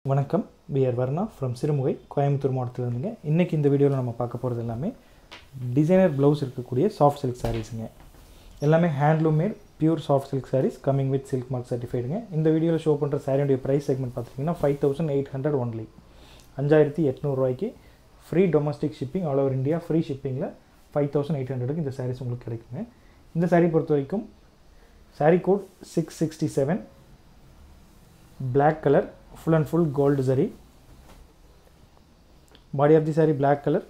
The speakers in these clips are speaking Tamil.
வணக்கம் பிஆர் வர்ணா ஃப்ரம் சிறுமுகை கோயம்புத்தூர் மாவட்டத்தில் இருந்துங்க இன்றைக்கி இந்த வீடியோவில் நம்ம பார்க்க போகிறது எல்லாமே டிசைனர் ப்ளவுஸ் இருக்கக்கூடிய சாஃப்ட் சில்க் சாரீஸுங்க எல்லாமே handloom made pure soft silk saris coming with silk mark சர்டிஃபைடுங்க இந்த வீடியோவில் ஷோ பண்ணுற சாரியுடைய ப்ரைஸ் செக்மெண்ட் பார்த்துட்டிங்கன்னா five thousand eight hundred only அஞ்சாயிரத்தி எட்நூறுரூவாய்க்கு free domestic shipping all over India free ஷிப்பிங்கில் ஃபைவ் தௌசண்ட் எயிட் ஹண்ட்ரடுக்கு இந்த சாரீஸ் உங்களுக்கு கிடைக்குங்க இந்த சாரீ பொறுத்த வரைக்கும் sari code six sixty seven black colour full and full gold zari body of the saree black color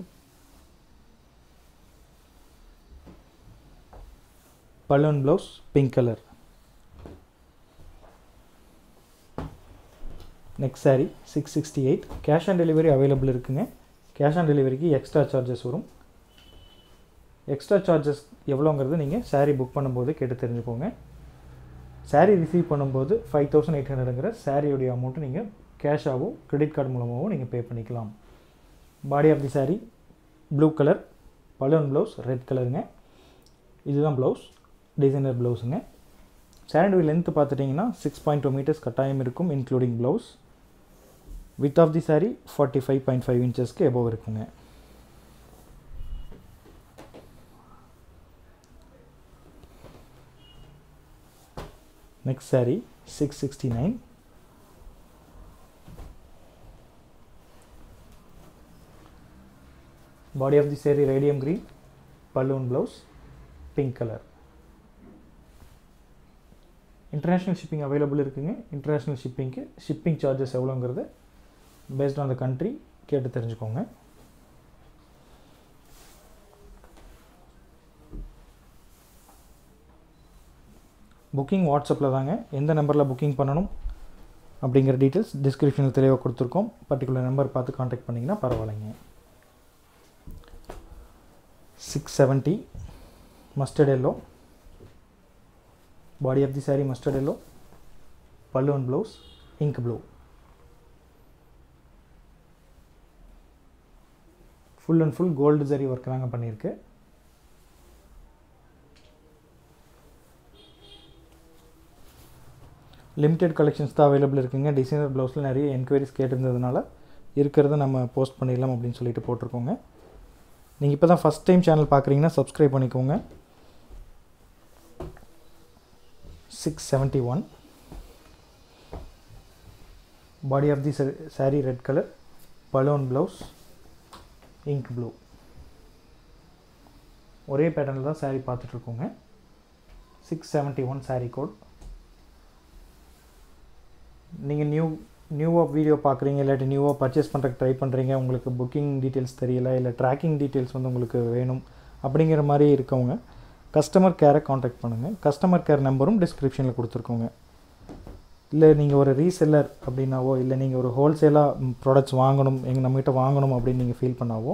balloon blouse pink color next saree 668 cash on delivery available இருக்குங்க கேஷ் ஆன் டெலிவரிக்கு எக்ஸ்ட்ரா சார்ஜஸ் வரும் எக்ஸ்ட்ரா சார்ஜஸ் எவ்வளோங்கிறது நீங்கள் சாரீ புக் பண்ணும்போது கேட்டு தெரிஞ்சுக்கோங்க சாரீ ரிசீவ் பண்ணும்போது ஃபைவ் தௌசண்ட் எயிட் ஹண்ட்ரடுங்கிற சாரியுடைய அமௌண்ட்டு நீங்கள் கேஷாகவோ கிரெடிட் கார்டு மூலமாகவும் நீங்கள் பே பண்ணிக்கலாம் body of the sari blue colour balloon blouse red கலருங்க இதுதான் ப்ளவுஸ் டிசைனர் ப்ளவுஸுங்க சாரியுடைய லென்த்து பார்த்துட்டிங்கன்னா சிக்ஸ் பாயிண்ட் டூ மீட்டர்ஸ் கட்டாயம் இருக்கும் including blouse with of the sari forty five point five இன்ச்சஸ்க்கு எபோவ் இருக்குங்க next saree 669 body of the saree radium green balloon blouse pink color international shipping available இருக்குங்க இன்டர்நேஷ்னல் ஷிப்பிங்க்கு ஷிப்பிங் சார்ஜஸ் எவ்வளோங்கிறது பேஸ்ட் ஆன் த கண்ட்ரி கேட்டு தெரிஞ்சுக்கோங்க புக்கிங் வாட்ஸ்அப்பில் தாங்க எந்த நம்பரில் புக்கிங் பண்ணணும் அப்படிங்கிற டீட்டெயில்ஸ் டிஸ்கிரிப்ஷனில் தெளிவாக கொடுத்துருக்கோம் பர்டிகுலர் நம்பர் பார்த்து காண்டாக்ட் பண்ணிங்கன்னா பரவாயில்லைங்க six seventy mustard yellow body of the sari mustard yellow balloon blouse ink blue full and full gold zari work தாங்க பண்ணியிருக்கு லிமிடெட் கலெக்ஷன்ஸ் தான் அவைலபிள் இருக்குங்க டிசைனர் ப்ளவுஸில் நிறைய என்கொயரிஸ் கேட்டிருந்ததுனால இருக்கிறத நம்ம போஸ்ட் பண்ணிடலாம் அப்படின்னு சொல்லிட்டு போட்டிருக்கோங்க நீங்கள் இப்போ தான் ஃபஸ்ட் டைம் சேனல் பார்க்குறீங்கன்னா சப்ஸ்கிரைப் பண்ணிக்கோங்க six seventy one body of the sari red colour balloon blouse ink blue ஒரே பேட்டர்னில் தான் சாரீ பார்த்துட்ருக்கோங்க six seventy one sari code நீங்கள் நியூ நியூவாக வீடியோ பார்க்குறீங்க இல்லாட்டி நியூவாக பர்ச்சேஸ் பண்ணுறக்கு ட்ரை பண்ணுறீங்க உங்களுக்கு புக்கிங் டீட்டெயில்ஸ் தெரியல இல்லை ட்ராக்கிங் டீட்டெயில்ஸ் வந்து உங்களுக்கு வேணும் அப்படிங்கிற மாதிரி இருக்கவங்க கஸ்டமர் கேரை காண்டாக்ட் பண்ணுங்கள் கஸ்டமர் கேர் நம்பரும் டிஸ்கிரிப்ஷனில் கொடுத்துருக்கோங்க இல்லை நீங்கள் ஒரு ரீசெல்லர் அப்படின்னாவோ இல்லை நீங்கள் ஒரு ஹோல்சேலாக ப்ராடக்ட்ஸ் வாங்கணும் எங்கள் நம்மகிட்ட வாங்கணும் அப்படின்னு நீங்கள் ஃபீல் பண்ணாவோ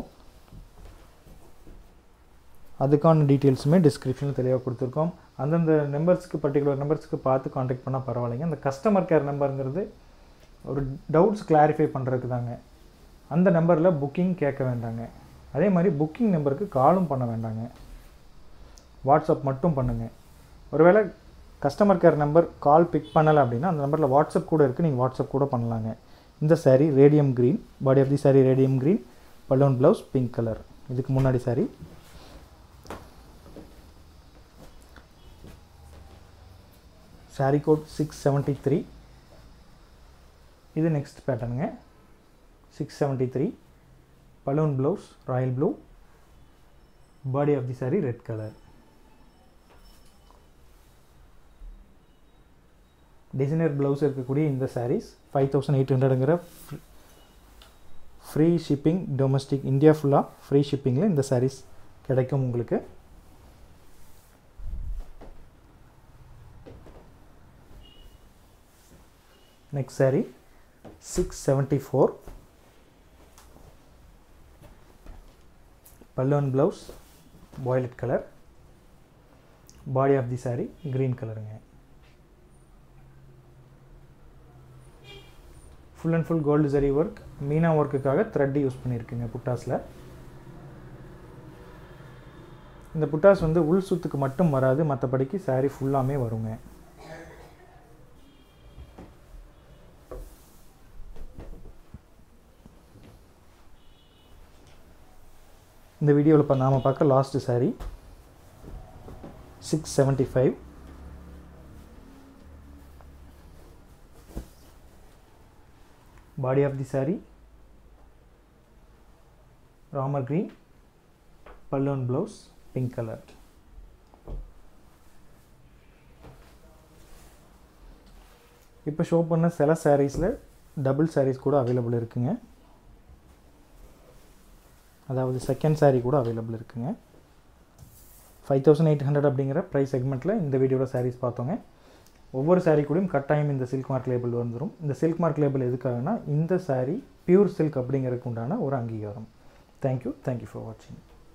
அதுக்கான டீட்டெயில்ஸுமே டிஸ்கிரிப்ஷனில் தெளிவாக கொடுத்துருக்கோம் அந்தந்த நம்பர்ஸ்க்கு பர்டிகுலர் நம்பர்ஸ்க்கு பார்த்து காண்டாக்ட் பண்ணால் பரவாயில்லைங்க அந்த கஸ்டமர் கேர் நம்பருங்கிறது ஒரு டவுட்ஸ் கிளாரிஃபை பண்ணுறதுக்கு தாங்க அந்த நம்பரில் புக்கிங் கேட்க வேண்டாங்க அதே மாதிரி புக்கிங் நம்பருக்கு காலும் பண்ண வேண்டாங்க வாட்ஸ்அப் மட்டும் பண்ணுங்கள் ஒருவேளை customer care number call pick பண்ணலை அப்படின்னா அந்த நம்பரில் வாட்ஸ்அப் கூட இருக்குது நீங்கள் வாட்ஸ்அப் கூட பண்ணலாங்க இந்த sari radium green body of the sari radium green balloon blouse pink colour இதுக்கு முன்னாடி sari sari code six seventy three இது நெக்ஸ்ட் பேட்டர்னுங்க six seventy three balloon blouse royal blue body of the sari red colour designer blouse இருக்கக்கூடிய இந்த சாரீஸ் ஃபைவ் தௌசண்ட் எயிட் ஹண்ட்ரடுங்கிற ஃப்ரீ ஷிப்பிங் டொமஸ்டிக் இந்தியா ஃபுல்லாக ஃப்ரீ ஷிப்பிங்கில் இந்த சாரீஸ் கிடைக்கும் உங்களுக்கு next saree 674 balloon blouse violet color body of the saree green கலருங்க full and full gold zari work meena ஒர்க்குக்காக த்ரெட் யூஸ் பண்ணியிருக்குங்க புட்டாஸில் இந்த புட்டாஸ் வந்து உள் சுத்துக்கு மட்டும் வராது மற்றபடிக்கு saree ஃபுல்லாமே வருங்க இந்த வீடியோவில் இப்போ நாம் பார்க்க last saree six seventy five body of the saree Ramar green balloon blouse pink colour இப்போ ஷோ பண்ண சில சாரீஸில் டபுள் சாரீஸ் கூட அவைலபிள் இருக்குங்க அதாவது செகண்ட் saree கூட அவைலபிள் இருக்குங்க ஃபைவ் தௌசண்ட் எயிட் ஹண்ட்ரட் அப்படிங்கிற ப்ரைஸ் செக்மெண்ட்டில் இந்த வீடியோவில் sarees பார்த்தோங்க ஒவ்வொரு saree கூடயும் கட்டாயம் இந்த சில்க் மார்க் லேபிள் வந்துடும் இந்த சில்க் மார்க் லேபிள் எதுக்காகனா இந்த saree பியூர் சில்க் அப்படிங்கிறதுக்கு உண்டான ஒரு அங்கீகாரம் தேங்க்யூ தேங்க்யூ ஃபார் வாட்சிங்